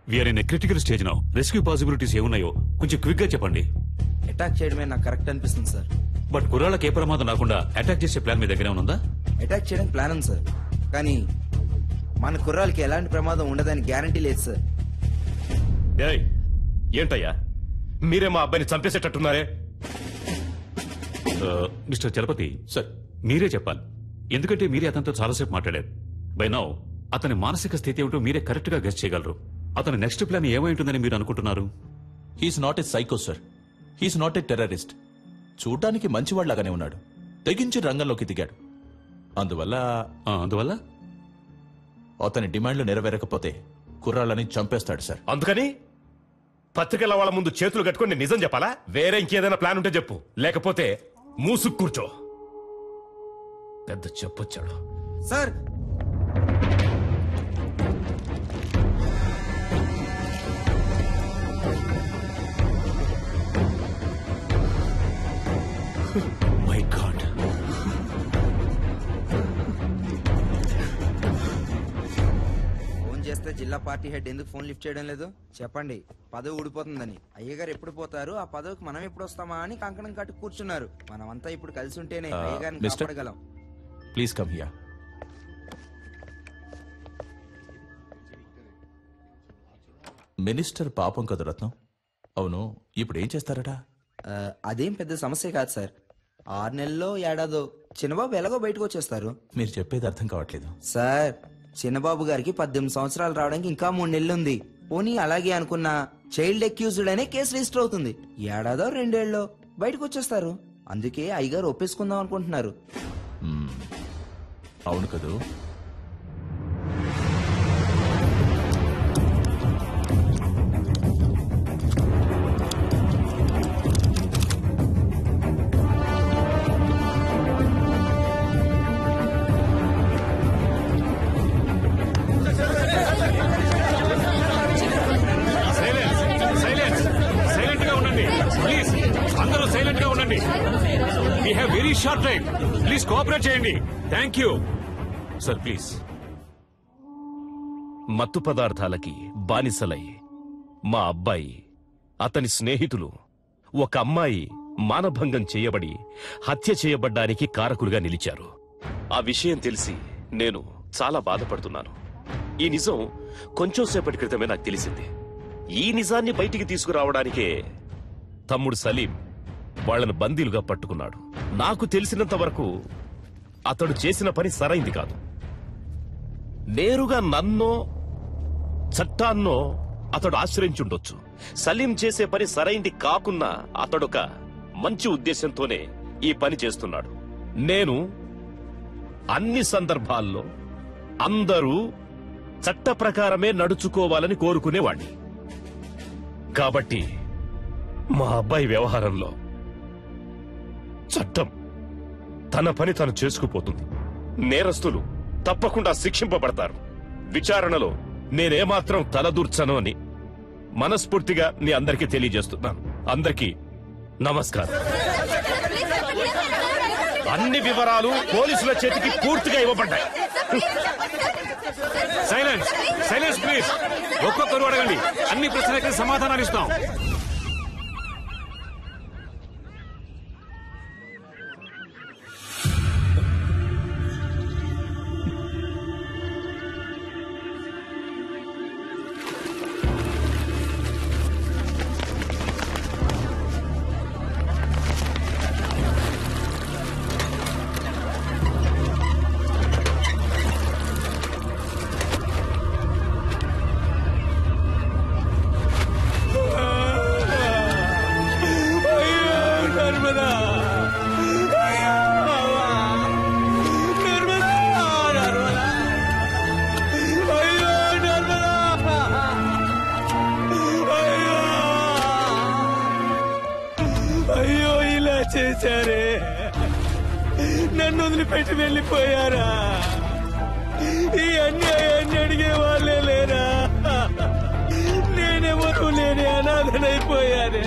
We are in critical stage now rescue possibilities ఏమున్నాయో కొంచెం quick గా చెప్పండి అటాక్ చేయడమే నాకు కరెక్ట్ అనిపిస్తుంది సార్ బట్ కుర్రాళ్ళకి ఏ ప్రమాదం రాకుండా అటాక్ చేసే ప్లాన్ మీ దగ్గర ఉందా అటాక్ చేయడానికి ప్లాన్ ఉంది సార్ కానీ మన కుర్రాలకి ఎలాంటి ప్రమాదం ఉండదని గ్యారంటీ లేదు సార్ ఏయ్ ఏంటయ్యా మీరే మా అబ్బాయిని చంపేసేటట్టున్నారే మిస్టర్ చలపతి సార్ మీరే చెప్పాలి ఎందుకంటే మీరే అతనితో చాలాసేపు మాట్లాడారు బై నౌ అతని మానసిక స్థితి ఏమిటో మీరే కరెక్ట్ గా గెస్ట్ చేయగలరు అతని నెక్స్ట్ ప్లాన్ ఏమై ఉంటుందని మీరు అనుకుంటున్నారు he's not a psycho sir he's not a terrorist చూడటానికి మంచివాళ్లాగానే ఉన్నాడు తెగించి రంగంలోకి దిగాడు అందువల్ల ఆ, అందువల్ల అతని డిమాండ్లు నెరవేరకపోతే కుర్రాళ్ళని చంపేస్తాడు సార్ అందుకని పత్రికల వాళ్ళ ముందు చేతులు కట్టుకొని నేను నిజం చెప్పాలా వేరే ఇంకేదైనా ప్లాన్ ఉంటే చెప్పు లేకపోతే మూసుకు కూర్చో పెద్ద చెప్పొచ్చాడు సార్ మై గాడ్ ఫోన్ చేస్తే జిల్లా పార్టీ హెడ్ ఎందుకు ఫోన్ లిఫ్ట్ చేయడం లేదు చెప్పండి పదవి ఊడిపోతుందని అయ్యగారు ఎప్పుడు పోతారు ఆ పదవికి మనం ఎప్పుడు వస్తామా అని కంకణం కట్టి కూర్చున్నారు మనమంతా ఇప్పుడు కలిసి ఉంటేనే ఆ, అయ్యగారిని మిస్టర్? కాపాడగలం ప్లీజ్ కమ్ హియర్ మినిస్టర్ పాపం కదా రత్నం అవును ఇప్పుడు ఏం చేస్తారట ఆ, అదేం పెద్ద సమస్య కాదు సార్ ఆరు నెలల్లో ఏడాదో చిన్నబాబు ఎలాగో బయటకు వచ్చేస్తారు మీరు చెప్పేది అర్థం కావట్లేదు సార్ చిన్నబాబు గారికి పద్దెనిమిది సంవత్సరాలు రావడానికి ఇంకా మూడు నెలలు ఉంది పోనీ అలాగే అనుకున్న చైల్డ్ అక్యూజ్డ్ అనే కేసు రిజిస్టర్ అవుతుంది ఏడాదో రెండేళ్ళలో బయటకు వచ్చేస్తారు అందుకే అయ్యగారు ఒప్పేసుకుందాం అనుకుంటున్నారు మ్మ్. అవును కదూ సైలెన్స్ సైలెన్స్ సైలెంట్ గా ఉండండి ప్లీజ్ అందరూ సైలెంట్ గా ఉండండి we have very short time please cooperate చేయండి థ్యాంక్ యూ సార్ ప్లీజ్ మత్తు పదార్థాలకి బానిసలై మా అబ్బాయి అతని స్నేహితులు ఒక అమ్మాయి మానభంగం చేయబడి హత్య చేయబడ్డానికి కారకులుగా నిలిచారు ఆ విషయం తెలిసి నేను చాలా బాధపడుతున్నాను ఈ నిజం కొంచెం సేపటి క్రితమే నాకు తెలిసింది ఈ నిజాన్ని బయటికి తీసుకురావడానికే తమ్ముడు సలీం వాళ్ళను బందీలుగా పట్టుకున్నాడు నాకు తెలిసినంత వరకు అతడు చేసిన పని సరైంది కాదు నేరుగా నన్నో చట్టాన్నో అతడు ఆశ్రయించుండొచ్చు సలీం చేసే పని సరైంది కాకున్నా అతడొక మంచి ఉద్దేశంతోనే ఈ పని చేస్తున్నాడు నేను అన్ని సందర్భాల్లో అందరూ చట్ట ప్రకారమే నడుచుకోవాలని కోరుకునేవాణ్ణి కాబట్టి మా అబ్బాయి వ్యవహారంలో చట్టం తన పని తను చేసుకుపోతుంది నేరస్తులు తప్పకుండా శిక్షింపబడతారు విచారణలో నేనేమాత్రం తలదూర్చను అని మనస్ఫూర్తిగా మీ అందరికీ తెలియజేస్తున్నాను అందరికీ నమస్కారం అన్ని వివరాలు పోలీసుల చేతికి పూర్తిగా ఇవ్వబడ్డాయి సైలెన్స్ సైలెన్స్ ప్లీజ్ ఒక్కొక్కరు అడగండి అన్ని ప్రశ్నలకి సమాధానాలు ఇస్తాం అయ్యో ఇలా చేశారే నన్ను వదిలిపెట్టి వెళ్ళిపోయారా ఈ అన్యాయాన్ని అడిగే వాళ్ళే లేరా నేనెవరు లేని అనాథనైపోయానే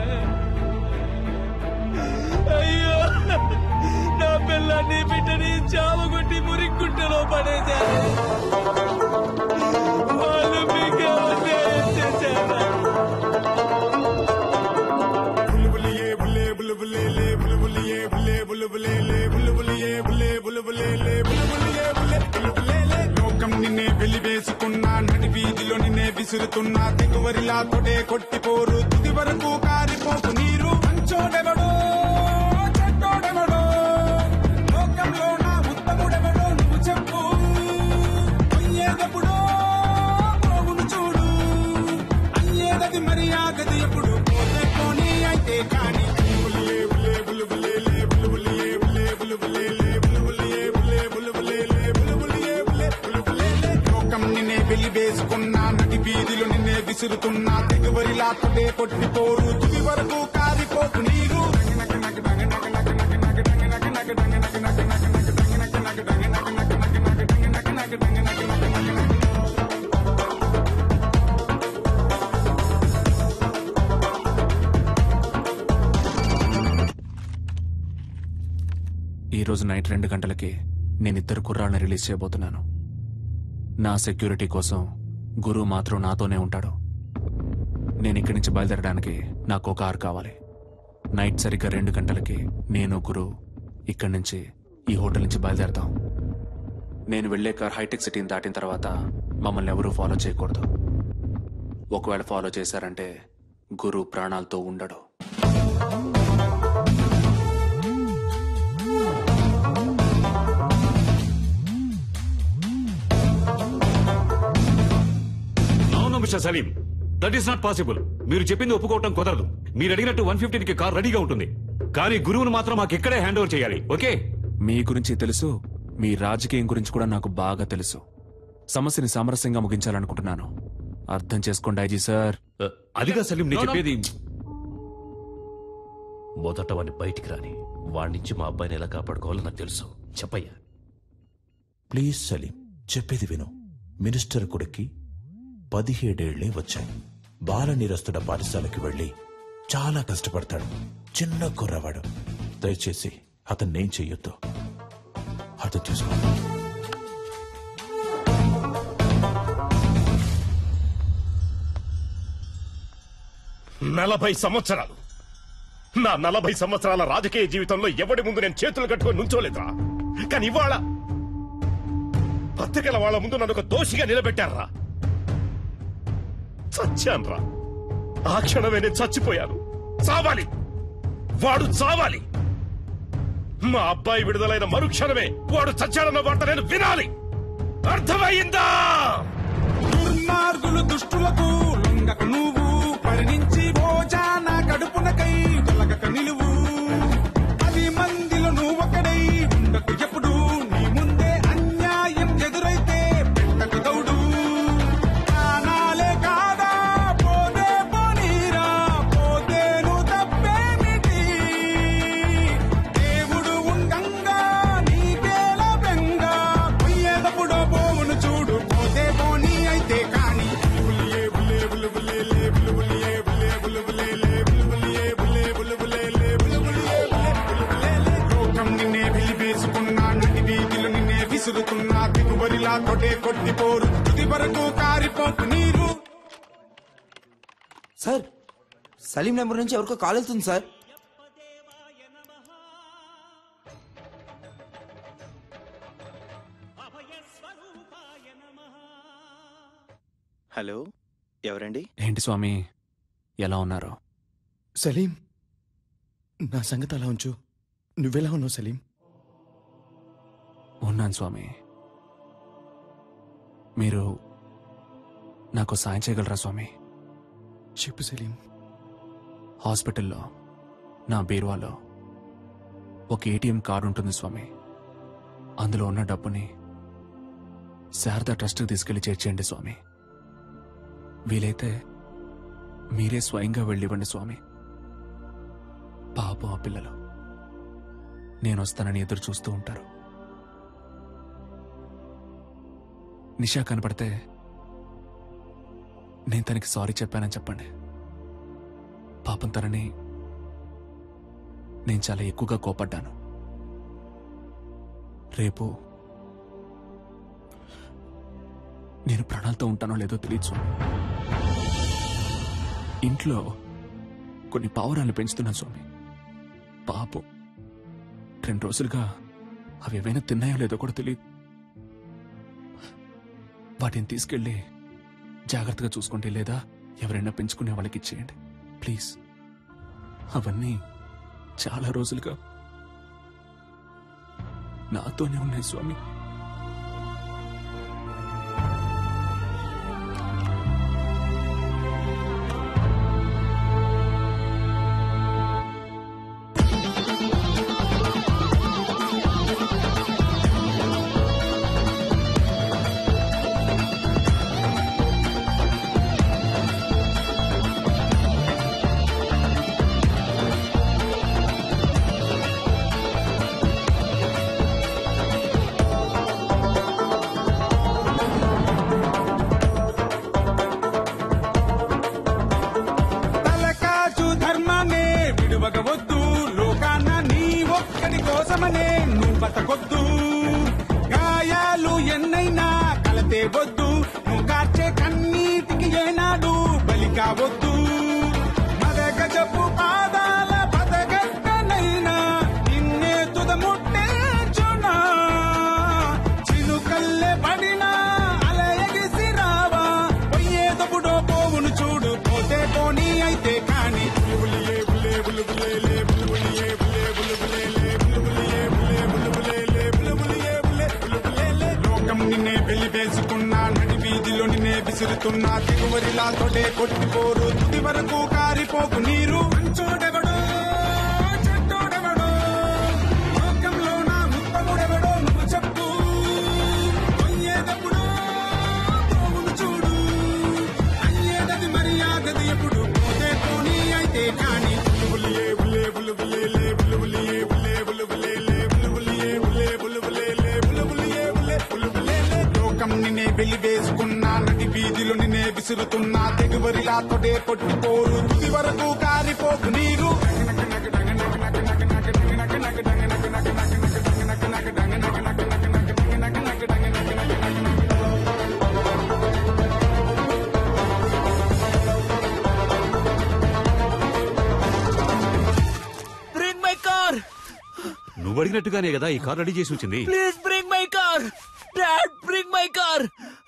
అయ్యో నా పిల్లని బిడ్డని చావగొట్టి మురిక్కుంటలో పడేశారు వాళ్ళు మీకే వదిలేస్తే విసురుతున్నా దిగువరిలా తొడే కొట్టిపోరు తుది వరకు కారిపోకు నీరు మంచోడెవడో చెడ్డోడెవడో లోకంలో నా ఉత్తముడెవడో నువ్వు చెప్పు పొయ్యేదెప్పుడో పోవును చూడు అయ్యేదది మర్యాదది ఎప్పుడు పోతే పోనీ అయితే కాని బులియే బులే బులు బులే లే బులు బులియే బులే బులు బులే లే బులు బులియే బులే బులు బులే లే బులు బులియే బులే బులు బులే లే లోకం నిన్నే వెలి వేసుకున్నా నది వీధిలో నిన్నే విసురుతున్నా దిగువరిలా తొడే కొట్టిపోరు తుది వరకు కారిపోకు నీరు ఈ రోజు నైట్ రెండు గంటలకి నేను ఇద్దరు కుర్రాళ్ళని రిలీజ్ చేయబోతున్నాను నా సెక్యూరిటీ కోసం గురు మాత్రం నాతోనే ఉంటాడు నేను ఇక్కడి నుంచి బయలుదేరడానికి నాకు ఒక కారు కావాలి నైట్ సరిగ్గా రెండు గంటలకి నేను గురు ఇక్కడి నుంచి ఈ హోటల్ నుంచి బయలుదేరతాం నేను వెళ్లే కార్ హైటెక్ సిటీని దాటిన తర్వాత మమ్మల్ని ఎవరూ ఫాలో చేయకూడదు ఒకవేళ ఫాలో చేశారంటే గురు ప్రాణాలతో ఉండడు అవును mister Salim that is not possible మీరు చెప్పింది ఒప్పుకోవటం కుదరదు మీరు అడిగినట్టు వన్ ఫిఫ్టీన్కి కార్ రెడీగా ఉంటుంది కానీ గురువును మాత్రం మాకు ఇక్కడే హ్యాండ్ ఓవర్ చేయాలి ఓకే మీ గురించి తెలుసు మీ రాజకీయం గురించి కూడా నాకు బాగా తెలుసు సమస్యని సామరస్యంగా ముగించాలనుకుంటున్నాను అర్థం చేసుకోండి ఐజీ సార్ అదిగా సలీం నేను చెప్పేది మొదట వాడిని బయటికి రాని వాడి నుంచి మా అబ్బాయిని ఎలా కాపాడుకోవాలో నాకు తెలుసు చెప్పయ్యా ప్లీజ్ సలీం చెప్పేది విను మినిస్టర్ కొడుక్కి పదిహేడేళ్లే వచ్చాయి బాల నిరస్తుడ పాఠశాలకి వెళ్ళి చాలా కష్టపడతాడు చిన్న కుర్రవాడు దయచేసి అతన్నేం చెయ్యొద్దు అర్థం చేసుకో నలభై సంవత్సరాలు నా నలభై సంవత్సరాల రాజకీయ జీవితంలో ఎవడి ముందు నేను చేతులు కట్టుకొని నుంచోలేదురా కానీ ఇవాళ పత్రికల వాళ్ళ ముందు నన్ను ఒక దోషిగా నిలబెట్టారా చచ్చాన్రా ఆ క్షణమే నేను చచ్చిపోయాను చావాలి వాడు చావాలి మా అబ్బాయి విడుదలైన మరుక్షణమే వాడు చచ్చాడన్న వార్త నేను వినాలి అర్థమైందా దుర్మార్గులు దుష్టులకు లొంగక నువ్వు పరిణించి భోజాన గడుపునకై తొలగక నిలువు పది మందిలో నువ్వొకడై ఉండకు ఎప్పుడు నీ ముందే అన్యాయం ఎదురైతే పెట్టకు దౌడు ప్రాణాలే కాదా పోదే పోనీరా పోతేను తప్పేమిటి దేవుడు ఉండంగా నీకేలా బెంగా పోయేటప్పుడు పోవును చూడు పోతే పోనీ అయితే కాని బులియే బులే బులు బులే లే బులు బులియే బులే బులు బులే లే బులు బులియే బులే బులు బులే లే బులు బులియే బులే బులు బులే లే లోకం నిన్నే వెలివేసుకున్నా నటి వీధిలో నిన్నే విసురుతున్నా దిగుబడిలా కొట్టే కొట్టిపోరు తుది వరకు కారిపోకు నీరు సార్ సలీం నెంబర్ నుంచి ఎవరికో కాల్ వెళ్తుంది సార్ హలో ఎవరండి ఏంటి స్వామి ఎలా ఉన్నారు సలీం నా సంగతి అలా ఉంచు నువ్వెలా ఉన్నావు సలీం ఉన్నాను స్వామి మీరు నాకు సాయం చేయగలరా స్వామి చెప్పు సలీం హాస్పిటల్లో నా బీరువాలో ఒక ఏటీఎం కార్డు ఉంటుంది స్వామి అందులో ఉన్న డబ్బుని శారదా ట్రస్ట్కి తీసుకెళ్లి చేర్చేయండి స్వామి వీలైతే మీరే స్వయంగా వెళ్ళివ్వండి స్వామి పాపం ఆ పిల్లలు నేను వస్తానని ఎదురు చూస్తూ ఉంటారు నిషా కనపడితే నేను తనకి సారీ చెప్పానని చెప్పండి పాపం తనని నేను చాలా ఎక్కువగా కోపడ్డాను రేపు నేను ప్రాణాలతో ఉంటానో లేదో తెలియదు స్వామి ఇంట్లో కొన్ని పావురాలు పెంచుతున్నాను స్వామి పాపం రెండు రోజులుగా అవి ఏవైనా తిన్నాయో లేదో కూడా తెలియదు వాటిని తీసుకెళ్ళి జాగ్రత్తగా చూసుకోండి లేదా ఎవరైనా పెంచుకునే వాళ్ళకి ఇచ్చేయండి ప్లీజ్ అవన్నీ చాలా రోజులుగా నాతోనే ఉన్నాయి స్వామి తలకాచు ధర్మాన్ని విడువగవద్దు లోకాన నీ ఒక్కడి కోసమనే నువ్వు బతకొద్దు గాయాలు ఎన్నైనా కలతే వద్దు నువ్వు కార్చే కన్నీటికి ఏనాడు బలి కావద్దు మదగ చెప్పు పాదాల పదగట్టనైనా నిన్నే తుదముట్టేచునా చిలుకల్లే పడినా అల ఎగిసి రావా పొయ్యేదపుడో పోవును చూడు పోతే పోనీ అయితే కాని బులుబులియే బులే బులుబులేలే బులుబులియే బులే బులుబులేలే బులుబులియే బులే బులుబులేలే బులుబులియే బులే బులుబులేలే లోకం నిన్నే పెళ్లి వేసుకున్నా నడి వీధిలో నిన్నే విసురుతున్నా దిగువరిలా తొడే కొట్టిపోరు తుది వరకు కారిపోకు నీరు మంచోడెవడో చెడ్డోడెవడో లోకంలో నా ఉత్తముడెవడో నువ్వు చెప్పు పొయ్యేదప్పుడు పోవును చూడు అయ్యేదది మర్యాదది ఎప్పుడు పోతే పోనీ అయితే కాని బులుబులియే బులే బులుబులేలే బులుబులియే బులే బులుబులేలే బులుబులియే బులే బులుబులేలే బులుబులియే బులే బులుబులేలే లోకం నిన్నే వెలి వేసుకున్నా నది వీధిలో నిన్నే విసురుతున్నా తెగువరిలా తొడే కొట్టిపోరు తుది వరకు కారిపోకు నీరు బ్రింగ్ మై కార్ నువ్వు అడిగినట్టుగానే కదా ఈ కార్ రెడీ చేసి వచ్చింది please bring my car dad bring my car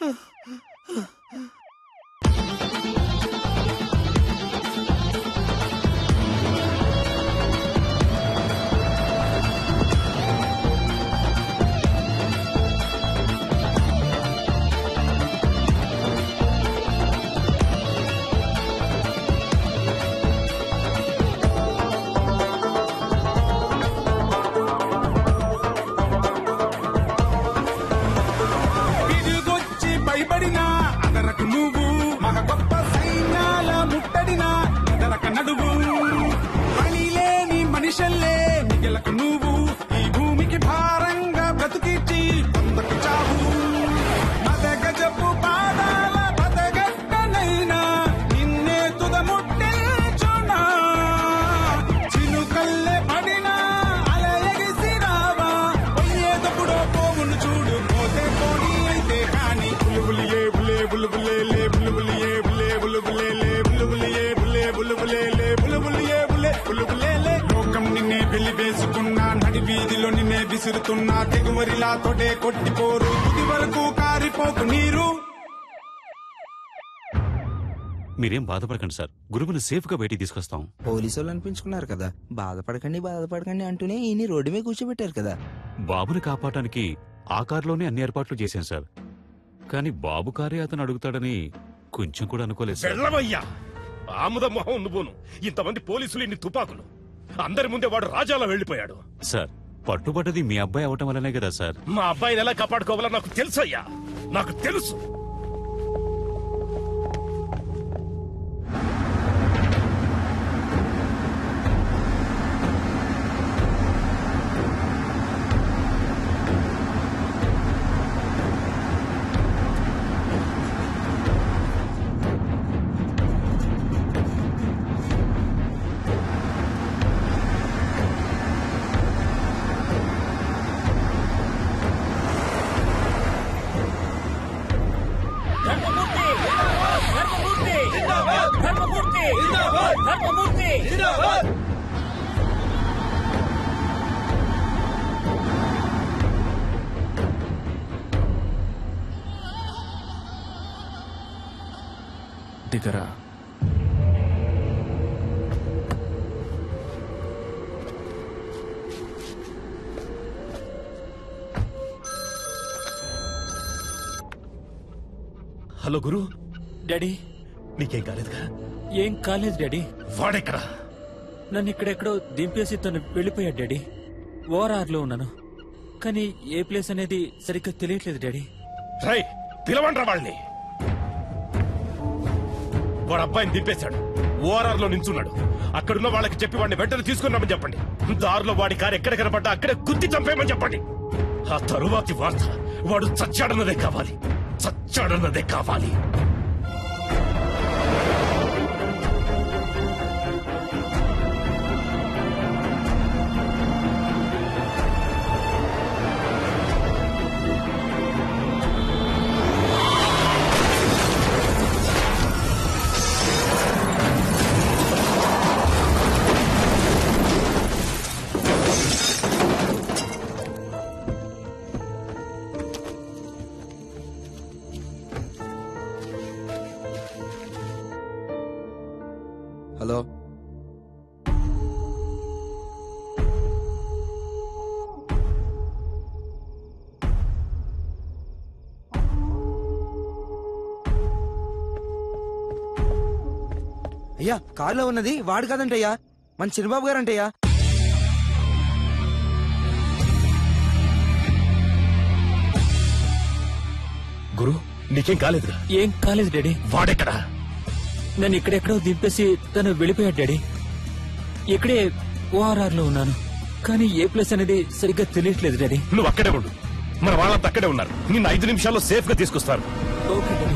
విడిగొచ్చి భయపడినా అదరకు నువ్వు మగ గొప్ప సైన్యాల ముట్టడినా ఎదరక నడువు పని లేని మనిషల్లే మిగలకు నువ్వు ఈ భూమికి భారంగా బ్రతుకిచ్చి పొందకు చావు మద గజపు పాదాల పదగట్టనైనా నిన్నే తుదముట్టేచునా చినుకల్లే పడినా అల ఎగిసి రావా పొయ్యేదప్పుడో పోవును చూడు పోతే పోనీ అయితే కాని బులుబులియే బులే బులుబులేలే బులుబులియే బులే బులుబులేలే బులుబులియే బులే బులుబులేలే బులుబులియే బులే బులుబులేలే లోకం నిన్నే పెళ్లి వేసుకున్నా నడి వీధిలో నిన్నే విసురుతున్నా తెగువరిలా తొడే కొట్టిపోరు తుది వరకు కారిపోకు నీరు మీరేం బాధపడకండి సార్ గురువుని సేఫ్ గా బయటికి తీసుకొస్తాం పోలీసు వాళ్ళు అనిపించుకున్నారు కదా బాధపడకండి బాధపడకండి అంటూనే ఈయన్ని రోడ్డు మీద కూర్చోబెట్టారు కదా బాబుని కాపాడటానికి ఆ కారులోనే అన్ని ఏర్పాట్లు చేశాం సార్ కానీ బాబు కారే అతను అడుగుతాడని కొంచెం కూడా అనుకోలేదు సార్ వెళ్ళవయ్యా ఆముద మొహం నువ్వును ఇంతమంది పోలీసులు ఇన్ని తుపాకులు అందరి ముందే వాడు రాజాలా వెళ్ళిపోయాడు సార్ పట్టుబట్టది మీ అబ్బాయి అవటం వల్లనే కదా సార్ మా అబ్బాయిని ఎలా కాపాడుకోవాలో నాకు తెలుసయ్యా నాకు తెలుసు ధర్మమూర్తి ధర్మమూర్తి ధర్మమూర్తి ధర్మమూర్తి దిగరా హలో గురు డాడీ నీకేం కాలేదుగా ఏం కాలేదు డాడీ వాడెక్కడా నన్ను ఇక్కడెక్కడో దింపేసి తను వెళ్ళిపోయాడు డాడీ ఓఆర్ఆర్ లో ఉన్నాను కానీ ఏ ప్లేస్ అనేది సరిగ్గా తెలియట్లేదు డాడీ రై పిలవండ్రా వాళ్ళని వాడు అబ్బాయిని దింపేశాడు ఓఆర్ఆర్ లో నించున్నాడు అక్కడున్న వాళ్ళకి చెప్పి వాడిని వెంటనే తీసుకున్నామని చెప్పండి దారిలో వాడి కారు ఎక్కడ కనపడ్డా అక్కడే గుద్ది చంపేయమని చెప్పండి ఆ తరువాతి వార్త వాడు చచ్చాడన్నదే కావాలి చచ్చాడన్నదే కావాలి హలో అయ్యా కారులో ఉన్నది వాడు కాదంటయ్యా మన చిన్నబాబు గారంటయ్యా గురు నీకేం కాలేదుగా ఏం కాలేదు డాడీ వాడెక్కడా నన్ను ఇక్కడెక్కడో దింపేసి తను వెళ్ళిపోయాడు డాడీ ఇక్కడే ఓఆర్ఆర్ లో ఉన్నాను కానీ ఏ ప్లేస్ అనేది సరిగ్గా తెలియట్లేదు డాడీ నువ్వు అక్కడే ఉండు మన వాళ్ళంతా అక్కడే ఉన్నారు నిన్ను ఐదు నిమిషాల్లో సేఫ్ గా తీసుకొస్తారు ఓకే డాడీ